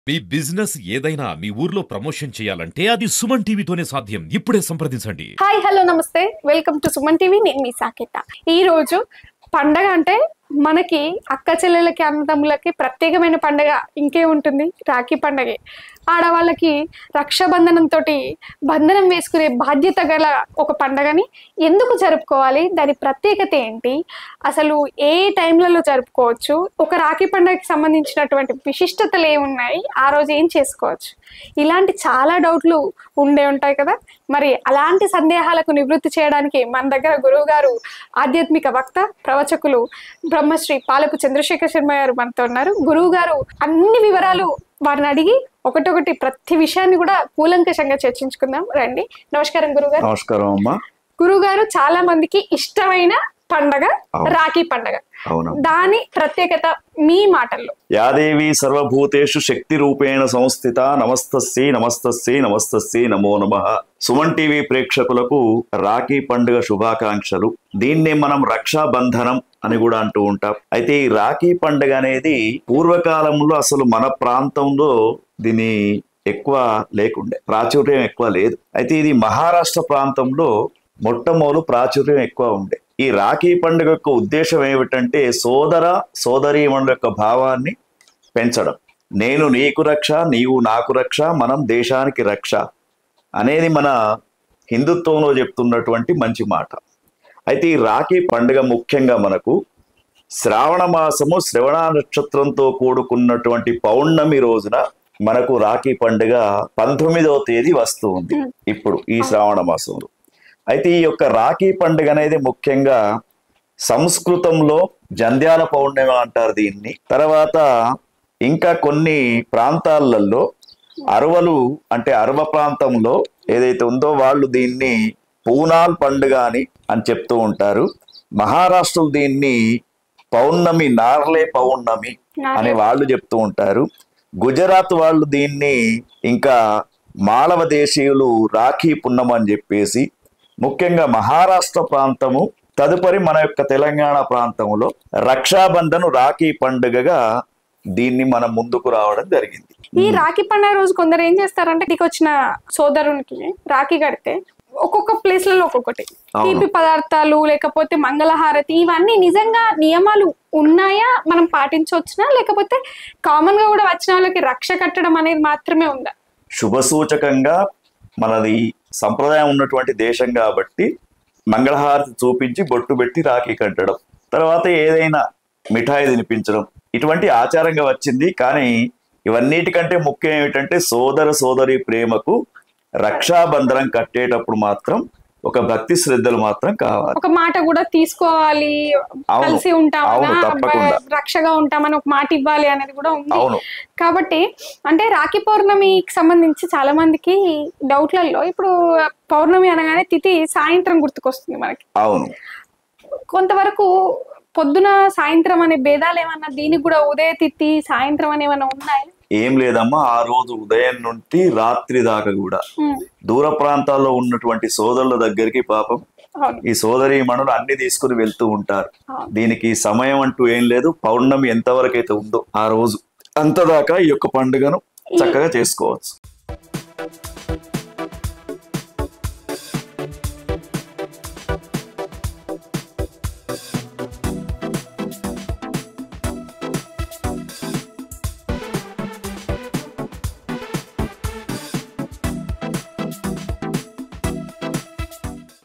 మీ business ఏదైనా మీ ఊర్లో promotion చేయాలంటే అది సుమన్ టీవీతోనే సాధ్యం ఇప్పుడే సంప్రదించండి హాయ్ హలో నమస్తే వెల్కమ్ టు సుమన్ టీవీ నేను మీ సాకేత ఈ రోజు పండగ అంటే మనకి అక్క చెల్లెలకి అన్నదమ్ములకి ప్రత్యేకమైన పండగ ఇంకే ఉంటుంది రాఖీ పండగే ఆడవాళ్ళకి రక్షాబంధనంతో బంధనం వేసుకునే బాధ్యత గల ఒక పండగని ఎందుకు జరుపుకోవాలి దాని ప్రత్యేకత ఏంటి అసలు ఏ టైంలలో జరుపుకోవచ్చు ఒక రాఖీ పండగకి సంబంధించినటువంటి విశిష్టతలు ఏమున్నాయి ఆ రోజు ఏం చేసుకోవచ్చు ఇలాంటి చాలా డౌట్లు ఉండే ఉంటాయి కదా మరి అలాంటి సందేహాలకు నివృత్తి చేయడానికి మన దగ్గర గురువు గారు ఆధ్యాత్మిక వక్త ప్రవచకులు బ్రహ్మశ్రీ పాలపు చంద్రశేఖర్ శర్మ గారు మనతో ఉన్నారు గురువు గారు అన్ని వివరాలు వారిని అడిగి ఒకటొకటి ప్రతి విషయాన్ని కూడా కూలంకషంగా చర్చించుకుందాం రండి నమస్కారం గురువు గారు నమస్కారం అమ్మా గురువు గారు చాలా మందికి ఇష్టమైన పండగ అవును. రాఖీ పండగ అవును దాని ప్రత్యేకత మీ మాటల్లో యాదేవి సర్వభూతేషు శక్తి రూపేణ సంస్థిత నమస్తస్యై నమస్తస్యై నమస్తస్యై నమో నమ సుమన్ టీవీ ప్రేక్షకులకు రాఖీ పండుగ శుభాకాంక్షలు దీన్నే మనం రక్షాబంధనం అని కూడా అంటూ ఉంటాం అయితే ఈ రాఖీ పండుగ అనేది పూర్వకాలంలో అసలు మన ప్రాంతంలో దీని ఎక్కువ లేకుండే ప్రాచుర్యం ఎక్కువ లేదు అయితే ఇది మహారాష్ట్ర ప్రాంతంలో మొట్టమొదలు ప్రాచుర్యం ఎక్కువ ఉండే ఈ రాఖీ పండుగ యొక్క ఉద్దేశం ఏమిటంటే సోదర సోదరీమణుల యొక్క భావాన్ని పెంచడం నేను నీకు రక్ష నీవు నాకు రక్ష మనం దేశానికి రక్ష అనేది మన హిందుత్వంలో చెప్తున్నటువంటి మంచి మాట అయితే ఈ రాఖీ పండుగ ముఖ్యంగా మనకు శ్రావణ మాసము శ్రవణ నక్షత్రంతో కూడుకున్నటువంటి పౌర్ణమి రోజున మనకు రాఖీ పండుగ పంతొమ్మిదవ తేదీ వస్తూ ఉంది ఇప్పుడు ఈ శ్రావణ మాసంలో అయితే ఈ యొక్క రాఖీ పండుగ అనేది ముఖ్యంగా సంస్కృతంలో జంధ్యాల పౌర్ణమి అంటారు దీన్ని తర్వాత ఇంకా కొన్ని ప్రాంతాలలో అరవలు అంటే అరవ ప్రాంతంలో ఏదైతే ఉందో వాళ్ళు దీన్ని పూనాల్ పండుగ అని అని చెప్తూ ఉంటారు మహారాష్ట్రలు దీన్ని పౌర్ణమి నార్లే పౌర్ణమి అని వాళ్ళు చెప్తూ ఉంటారు గుజరాత్ వాళ్ళు దీన్ని ఇంకా మాళవ దేశీయులు రాఖీ పున్నమ అని చెప్పేసి ముఖ్యంగా మహారాష్ట్ర ప్రాంతము తదుపరి మన యొక్క తెలంగాణ ప్రాంతంలో రక్షాబంధన్ రాఖీ పండుగగా దీన్ని మనం ముందుకు రావడం జరిగింది ఈ రాఖీ పండుగ రోజు కొందరు ఏం చేస్తారంటే ఇంటికి వచ్చిన సోదరునికి రాఖీ కడితే ఒక్కొక్క ప్లేస్లలో ఒక్కొక్కటి అవును. తీపి పదార్థాలు లేకపోతే మంగళహారతి ఇవన్నీ నిజంగా నియమాలు ఉన్నాయా మనం పాటించవచ్చునా లేకపోతే కామన్ గా కూడా వచ్చిన వాళ్ళకి రక్ష కట్టడం అనేది మాత్రమే ఉందా శుభ సూచకంగా మనది సంప్రదాయం ఉన్నటువంటి దేశం కాబట్టి మంగళహారతి చూపించి బొట్టు పెట్టి రాఖీ కట్టడం తర్వాత ఏదైనా మిఠాయి తినిపించడం ఇటువంటి ఆచారంగా వచ్చింది కానీ ఇవన్నిటికంటే ముఖ్యం ఏమిటంటే సోదర సోదరి ప్రేమకు రక్షాబంధనం కట్టేటప్పుడు మాత్రం ఒక భక్తి శ్రద్ధలు మాత్రం కావాలి ఒక మాట కూడా తీసుకోవాలి అవును. కలిసి అవును, ఉంటామని తప్పకుండా. రక్షగా ఉంటామని ఒక మాట ఇవ్వాలి అనేది కూడా ఉంది అవును కాబట్టి అంటే రాఖీ పౌర్ణమికి సంబంధించి చాలా మందికి డౌట్లలో ఇప్పుడు పౌర్ణమి అనగానే తిథి సాయంత్రం గుర్తుకొస్తుంది మనకి అవును కొంతవరకు పొద్దున సాయంత్రం అనే భేదాలు ఏమన్నా దీనికి కూడా ఉదయ తిథి సాయంత్రం అని ఏమన్నా ఉన్నాయా ఏం లేదమ్మా ఆ రోజు ఉదయం నుండి రాత్రి దాకా కూడా ఉమ్, దూర ప్రాంతాల్లో ఉన్నటువంటి సోదరుల దగ్గరికి పాపం అవును ఈ సోదరి మనులు అన్ని తీసుకుని వెళ్తూ ఉంటారు అవును. దీనికి సమయం అంటూ ఏం లేదు పౌర్ణమి ఎంతవరకు అయితే ఉందో ఆ రోజు అంతదాకా ఈ యొక్క పండుగను చక్కగా చేసుకోవచ్చు